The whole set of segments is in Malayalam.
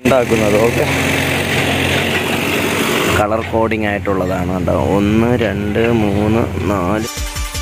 ഉണ്ടാക്കുന്നത് ഓക്കെ കളർ കോഡിംഗ് ആയിട്ടുള്ളതാണ് കേട്ടോ ഒന്ന് രണ്ട് മൂന്ന് നാല്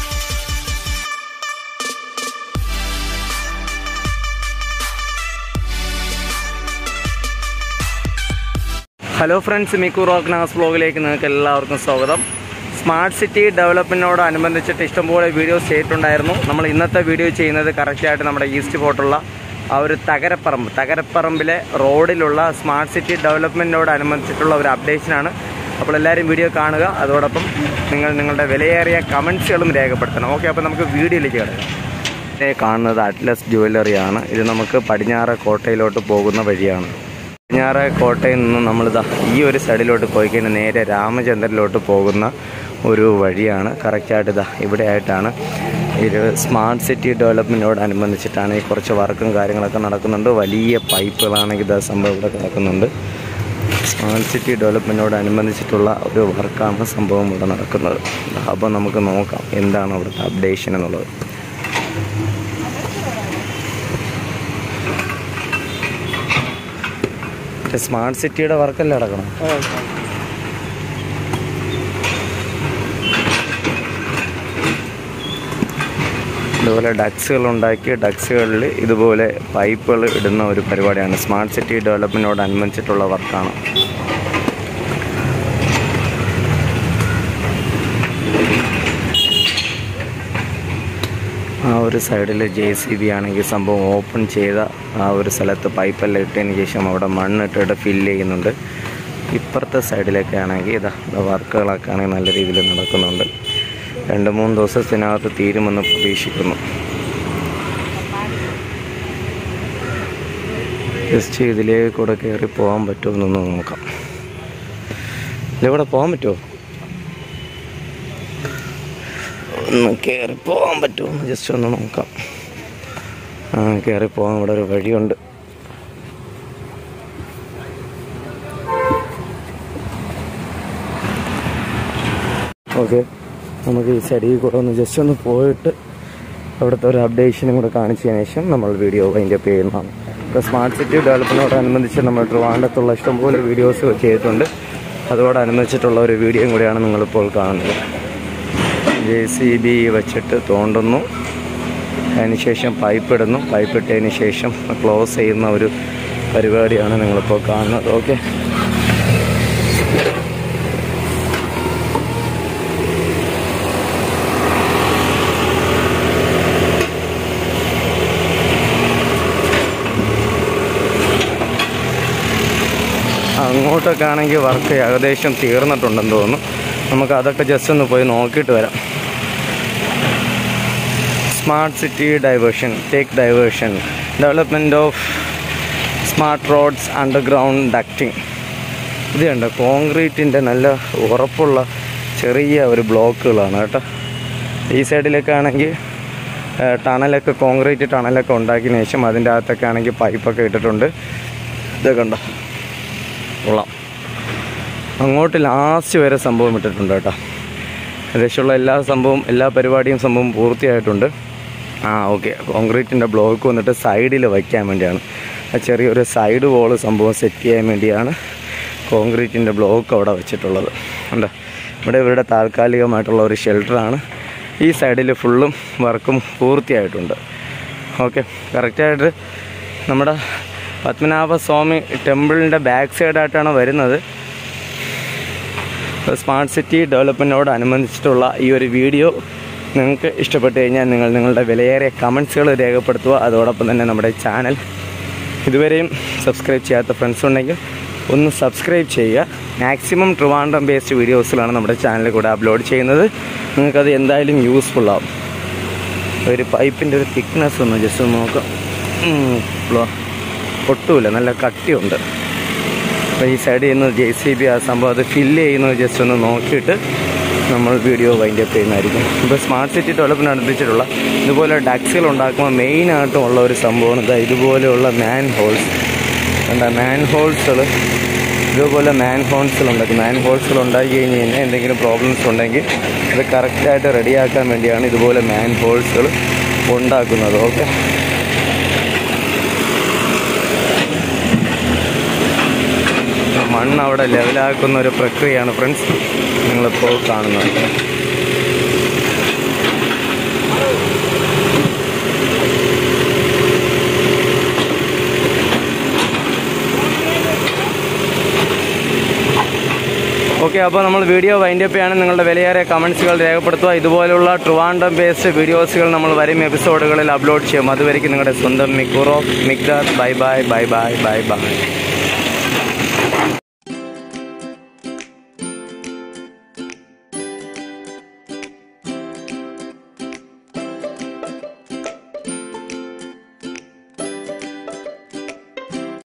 ഹലോ ഫ്രണ്ട്സ് മിക്കു റോക്ക് നാസ് ബ്ലോഗിലേക്ക് നിങ്ങൾക്ക് എല്ലാവർക്കും സ്വാഗതം സ്മാർട്ട് സിറ്റി ഡെവലപ്മെൻറ്റിനോടനുബന്ധിച്ചിട്ട് ഇഷ്ടംപോലെ വീഡിയോസ് ചെയ്തിട്ടുണ്ടായിരുന്നു നമ്മൾ ഇന്നത്തെ വീഡിയോ ചെയ്യുന്നത് കറക്റ്റായിട്ട് നമ്മുടെ ഈസ്റ്റ് ഫോർട്ടുള്ള ആ ഒരു തകരപ്പറമ്പ് തകരപ്പറമ്പിലെ റോഡിലുള്ള സ്മാർട്ട് സിറ്റി ഡെവലപ്മെൻറ്റിനോടനുബന്ധിച്ചിട്ടുള്ള ഒരു അപ്ഡേഷനാണ് അപ്പോൾ എല്ലാവരും വീഡിയോ കാണുക അതോടൊപ്പം നിങ്ങൾ നിങ്ങളുടെ വിലയേറിയ കമൻസുകളും രേഖപ്പെടുത്തണം ഓക്കെ അപ്പോൾ നമുക്ക് വീഡിയോയിലേക്ക് കിടക്കാം ഇതിനെ കാണുന്നത് അറ്റ്ലസ് ജുവല്ലറിയാണ് ഇത് നമുക്ക് പടിഞ്ഞാറ് കോട്ടയിലോട്ട് പോകുന്ന വഴിയാണ് പടിഞ്ഞാറ് കോട്ടയിൽ നിന്ന് നമ്മളിതാ ഈ ഒരു സൈഡിലോട്ട് പോയി കഴിഞ്ഞാൽ നേരെ രാമചന്ദ്രനിലോട്ട് പോകുന്ന ഒരു വഴിയാണ് കറക്റ്റായിട്ട് ഇതാ ഇവിടെ ആയിട്ടാണ് ഇത് സ്മാർട്ട് സിറ്റി ഡെവലപ്മെൻറ്റിനോടനുബന്ധിച്ചിട്ടാണ് ഈ കുറച്ച് വർക്കും കാര്യങ്ങളൊക്കെ നടക്കുന്നുണ്ട് വലിയ പൈപ്പുകളാണെങ്കിൽ ഇതാ സംഭവം ഇവിടെ കിടക്കുന്നുണ്ട് സ്മാർട്ട് സിറ്റി ഡെവലപ്മെൻറ്റിനോടനുബന്ധിച്ചിട്ടുള്ള ഒരു വർക്കാണ് സംഭവം ഇവിടെ നടക്കുന്നത് അപ്പോൾ നമുക്ക് നോക്കാം എന്താണ് അവിടുത്തെ അപ്ഡേഷൻ എന്നുള്ളത് സ്മാർട്ട് സിറ്റിയുടെ വർക്കല്ലേ നടക്കണം ഇതുപോലെ ഡക്സുകൾ ഉണ്ടാക്കി ഡക്സുകളിൽ ഇതുപോലെ പൈപ്പുകൾ ഇടുന്ന ഒരു പരിപാടിയാണ് സ്മാർട്ട് സിറ്റി ഡെവലപ്മെൻറ്റിനോടനുബന്ധിച്ചിട്ടുള്ള വർക്കാണ് ആ ഒരു സൈഡിൽ ജെ സി ബി ആണെങ്കിൽ സംഭവം ഓപ്പൺ ചെയ്ത ആ ഒരു സ്ഥലത്ത് പൈപ്പെല്ലാം ഇട്ടതിന് ശേഷം അവിടെ മണ്ണിട്ടിട്ട് ഫില്ല് ചെയ്യുന്നുണ്ട് ഇപ്പുറത്തെ സൈഡിലൊക്കെ ആണെങ്കിൽ ഇതാ വർക്കുകളൊക്കെ ആണെങ്കിൽ നല്ല രീതിയിൽ നടക്കുന്നുണ്ട് രണ്ട് മൂന്ന് ദിവസത്തിനകത്ത് തീരുമെന്ന് പ്രതീക്ഷിക്കുന്നു ജസ്റ്റ് ഇതിലേക്ക് കൂടെ കയറി പോകാൻ പറ്റുമെന്നൊന്ന് നോക്കാം ഇതിലൂടെ പോകാൻ പറ്റുമോ ഒന്ന് കയറി പോകാൻ പറ്റുമോ ജസ്റ്റ് ഒന്ന് നോക്കാം ആ കയറി പോകാൻ ഇവിടെ ഒരു വഴിയുണ്ട് ഓക്കെ നമുക്ക് ഈ സൈഡിൽ കൂടെ ഒന്ന് ജസ്റ്റ് ഒന്ന് പോയിട്ട് അവിടുത്തെ ഒരു അപ്ഡേഷനും കൂടെ കാണിച്ചതിന് ശേഷം നമ്മൾ വീഡിയോ അതിൻ്റെ ചെയ്യുന്നതാണ് ഇപ്പോൾ സ്മാർട്ട് സിറ്റി ഡെവലപ്മെൻറ്റോടനുബന്ധിച്ച് നമ്മൾ ട്രിവാൻഡത്തുള്ള ഇഷ്ടംപോലെ വീഡിയോസ് ചെയ്തിട്ടുണ്ട് അതോടനുബന്ധിച്ചിട്ടുള്ള ഒരു വീഡിയോയും കൂടിയാണ് നിങ്ങളിപ്പോൾ കാണുന്നത് ജെ സി ബി വെച്ചിട്ട് തോണ്ടുന്നു അതിനുശേഷം പൈപ്പ് ഇടുന്നു പൈപ്പ് ഇട്ടതിന് ശേഷം ക്ലോസ് ചെയ്യുന്ന ഒരു പരിപാടിയാണ് നിങ്ങളിപ്പോൾ കാണുന്നത് ഓക്കെ അങ്ങോട്ടൊക്കെ ആണെങ്കിൽ വർക്ക് ഏകദേശം തീർന്നിട്ടുണ്ടെന്ന് തോന്നുന്നു നമുക്ക് അതൊക്കെ ജസ്റ്റ് ഒന്ന് പോയി നോക്കിയിട്ട് വരാം smart city diversion take diversion development of smart roads underground ducting ഇത് കണ്ടോ കോൺക്രീറ്റിൻ്റെ നല്ല ഉറപ്പുള്ള ചെറിയ ഒരു ബ്ലോക്കുകളാണ് കേട്ടോ ഈ സൈഡിലൊക്കെ ആണെങ്കിൽ ടണലൊക്കെ കോൺക്രീറ്റ് ടണലൊക്കെ ഉണ്ടാക്കിയതിന് ശേഷം അതിൻ്റെ അകത്തൊക്കെ ആണെങ്കിൽ പൈപ്പൊക്കെ ഇട്ടിട്ടുണ്ട് ഇതൊക്കെ ഉണ്ടോ കൊള്ളാം അങ്ങോട്ട് ലാസ്റ്റ് വരെ സംഭവം ഇട്ടിട്ടുണ്ട് കേട്ടോ ഏകദേശമുള്ള എല്ലാ സംഭവം എല്ലാ പരിപാടിയും സംഭവം പൂർത്തിയായിട്ടുണ്ട് ആ ഓക്കെ കോൺക്രീറ്റിൻ്റെ ബ്ലോക്ക് വന്നിട്ട് സൈഡിൽ വയ്ക്കാൻ വേണ്ടിയാണ് ആ ചെറിയൊരു സൈഡ് വോള് സംഭവം സെറ്റ് ചെയ്യാൻ വേണ്ടിയാണ് കോൺക്രീറ്റിൻ്റെ ബ്ലോക്ക് അവിടെ വെച്ചിട്ടുള്ളത് ഉണ്ട് ഇവിടെ ഇവരുടെ താൽക്കാലികമായിട്ടുള്ള ഒരു ഷെൽട്ടറാണ് ഈ സൈഡിൽ ഫുള്ളും വർക്കും പൂർത്തിയായിട്ടുണ്ട് ഓക്കെ കറക്റ്റായിട്ട് നമ്മുടെ പത്മനാഭസ്വാമി ടെമ്പിളിൻ്റെ ബാക്ക് സൈഡായിട്ടാണ് വരുന്നത് സ്മാർട്ട് സിറ്റി ഡെവലപ്മെൻറ്റിനോട് അനുബന്ധിച്ചിട്ടുള്ള ഈ ഒരു വീഡിയോ നിങ്ങൾക്ക് ഇഷ്ടപ്പെട്ട് കഴിഞ്ഞാൽ നിങ്ങൾ നിങ്ങളുടെ വിലയേറിയ കമൻസുകൾ രേഖപ്പെടുത്തുക അതോടൊപ്പം തന്നെ നമ്മുടെ ചാനൽ ഇതുവരെയും സബ്സ്ക്രൈബ് ചെയ്യാത്ത ഫ്രണ്ട്സ് ഉണ്ടെങ്കിൽ ഒന്ന് സബ്സ്ക്രൈബ് ചെയ്യുക മാക്സിമം ട്രിവാൻഡ്രം ബേസ്ഡ് വീഡിയോസിലാണ് നമ്മുടെ ചാനലിൽ കൂടെ അപ്ലോഡ് ചെയ്യുന്നത് നിങ്ങൾക്കത് എന്തായാലും യൂസ്ഫുൾ ആവും ഒരു പൈപ്പിൻ്റെ ഒരു തിക്നെസ് ഒന്ന് ജസ്റ്റ് ഒന്ന് നോക്കാം ഉം, ഒട്ടുമില്ല നല്ല കട്ടിയുണ്ട് അപ്പോൾ ഈ സൈഡിൽ നിന്ന് ജെ സി ബി ആ സംഭവം അത് ഫില്ല് ചെയ്യുന്നത് ജസ്റ്റ് ഒന്ന് നോക്കിയിട്ട് നമ്മൾ വീഡിയോ വൈൻഡ് അപ്പ് ചെയ്യുന്നതായിരിക്കും ഇപ്പോൾ സ്മാർട്ട് സിറ്റി ഡെവലപ്മെൻറ്റ് അടുപ്പിച്ചിട്ടുള്ള ഇതുപോലെ ഡക്സുകൾ ഉണ്ടാക്കുമ്പോൾ മെയിനായിട്ടും ഉള്ള ഒരു സംഭവമാണ് ഇതാ ഇതുപോലെയുള്ള മാൻ ഹോൾസ് എന്താ മാൻ ഹോൾസുകൾ ഇതുപോലെ മാൻ ഹോൾസുകൾ ഉണ്ടാക്കും മാൻ ഹോൾസുകൾ ഉണ്ടാക്കി കഴിഞ്ഞ് കഴിഞ്ഞാൽ എന്തെങ്കിലും പ്രോബ്ലംസ് ഉണ്ടെങ്കിൽ അത് കറക്റ്റായിട്ട് റെഡിയാക്കാൻ വേണ്ടിയാണ് ഇതുപോലെ മാൻ ഹോൾസുകൾ ഉണ്ടാക്കുന്നത് ഓക്കെ മണ്ണ് അവിടെ ലെവലാക്കുന്ന ഒരു പ്രക്രിയയാണ് ഫ്രണ്ട്സ് നിങ്ങളിപ്പോൾ കാണുന്നത് ഓക്കെ അപ്പോൾ നമ്മൾ വീഡിയോ വൈൻഡപ്പ് ചെയ്യാണ് നിങ്ങളുടെ വിലയേറിയ കമൻസുകൾ രേഖപ്പെടുത്തുക ഇതുപോലുള്ള ട്രിവാൻഡം ബേസ്ഡ് വീഡിയോസുകൾ നമ്മൾ വരും എപ്പിസോഡുകളിൽ അപ്ലോഡ് ചെയ്യും അതുവരെയ്ക്കും നിങ്ങളുടെ സ്വന്തം മിക്കുറോ മിക്ദർ bye bye bye bye bye by